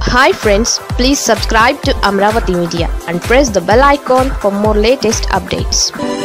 hi friends please subscribe to Amaravati media and press the bell icon for more latest updates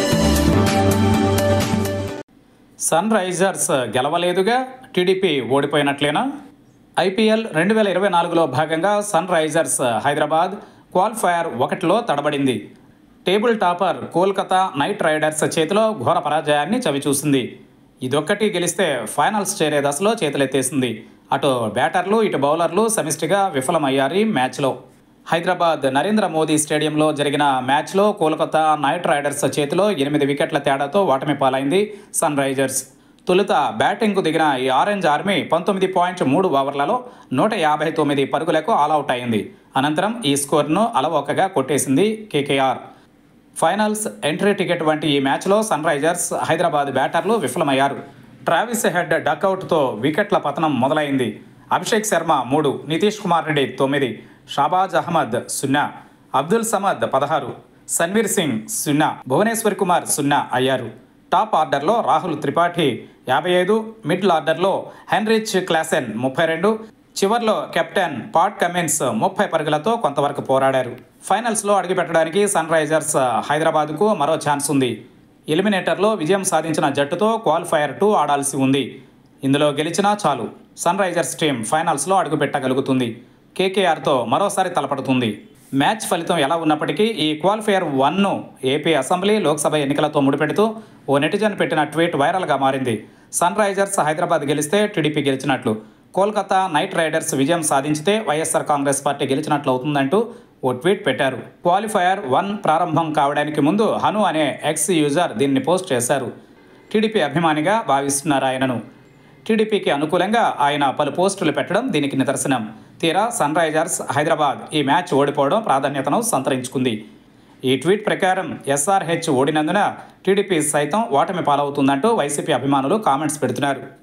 Sunrisers గెలవలేదుగా TDP ఓడిపోయినట్లేనా IPL రెండు వేల ఇరవై నాలుగులో భాగంగా సన్ రైజర్స్ హైదరాబాద్ క్వాలిఫైయర్ ఒకటిలో తడబడింది table topper Kolkata knight riders చేతిలో ఘోర పరాజయాన్ని చవిచూసింది ఇదొక్కటి గెలిస్తే ఫైనల్స్ చేరే దశలో చేతులెత్తేసింది అటు బ్యాటర్లు ఇటు బౌలర్లు సమిష్టిగా విఫలమయ్యారు ఈ మ్యాచ్లో హైదరాబాద్ నరేంద్ర మోదీ స్టేడియంలో జరిగిన మ్యాచ్లో కోల్కతా నైట్ రైడర్స్ చేతిలో ఎనిమిది వికెట్ల తేడాతో ఓటమి పాలైంది సన్ రైజర్స్ తొలుత బ్యాటింగ్కు దిగిన ఈ ఆరెంజ్ ఆర్మీ పంతొమ్మిది పాయింట్ మూడు ఓవర్లలో నూట యాభై తొమ్మిది పరుగులకు ఆల్అవుట్ అయింది అనంతరం ఈ స్కోర్ను అలవోకగా కొట్టేసింది కేకేఆర్ ఫైనల్స్ ఎంట్రీ టికెట్ వంటి ఈ మ్యాచ్లో సన్ రైజర్స్ హైదరాబాద్ బ్యాటర్లు విఫలమయ్యారు ట్రావిస్ హెడ్ డకౌట్తో వికెట్ల పతనం మొదలైంది అభిషేక్ శర్మ మూడు నితీష్ కుమార్ రెడ్డి తొమ్మిది షాబాజ్ అహ్మద్ సున్నా అబ్దుల్ సమద్ పదహారు సన్వీర్ సింగ్ సున్నా భువనేశ్వర్ కుమార్ సున్నా అయ్యారు టాప్ ఆర్డర్లో రాహుల్ త్రిపాఠి యాభై ఐదు మిడిల్ ఆర్డర్లో హెన్రిచ్ క్లాసెన్ ముప్పై రెండు చివర్లో కెప్టెన్ పాట్ కమిన్స్ ముప్పై పరుగులతో కొంతవరకు పోరాడారు ఫైనల్స్లో అడుగుపెట్టడానికి సన్ రైజర్స్ హైదరాబాద్కు మరో ఛాన్స్ ఉంది ఎలిమినేటర్లో విజయం సాధించిన జట్టుతో క్వాలిఫైయర్ టూ ఆడాల్సి ఉంది ఇందులో గెలిచినా చాలు సన్ రైజర్స్ టీం ఫైనల్స్లో అడుగుపెట్టగలుగుతుంది కేకేఆర్తో మరోసారి తలపడుతుంది మ్యాచ్ ఫలితం ఎలా ఉన్నప్పటికీ ఈ క్వాలిఫైయర్ వన్ను ఏపీ అసెంబ్లీ లోక్సభ ఎన్నికలతో ముడిపెడుతూ ఓ నెటిజన్ పెట్టిన ట్వీట్ వైరల్గా మారింది సన్ రైజర్స్ హైదరాబాద్ గెలిస్తే టీడీపీ గెలిచినట్లు కోల్కతా నైట్ రైడర్స్ విజయం సాధించితే వైఎస్ఆర్ కాంగ్రెస్ పార్టీ గెలిచినట్లు అవుతుందంటూ ఓ ట్వీట్ పెట్టారు క్వాలిఫైయర్ వన్ ప్రారంభం కావడానికి ముందు హను అనే ఎక్స్ యూజర్ దీన్ని పోస్ట్ చేశారు టీడీపీ అభిమానిగా భావిస్తున్నారు ఆయనను టీడీపీకి అనుకూలంగా ఆయన పలు పోస్టులు పెట్టడం దీనికి నిదర్శనం తీరా సన్ రైజర్స్ హైదరాబాద్ ఈ మ్యాచ్ ఓడిపోవడం ప్రాధాన్యతను సంతరించుకుంది ఈ ట్వీట్ ప్రకారం ఎస్ఆర్హెచ్ ఓడినందున టీడీపీ సైతం ఓటమి పాలవుతుందంటూ వైసీపీ అభిమానులు కామెంట్స్ పెడుతున్నారు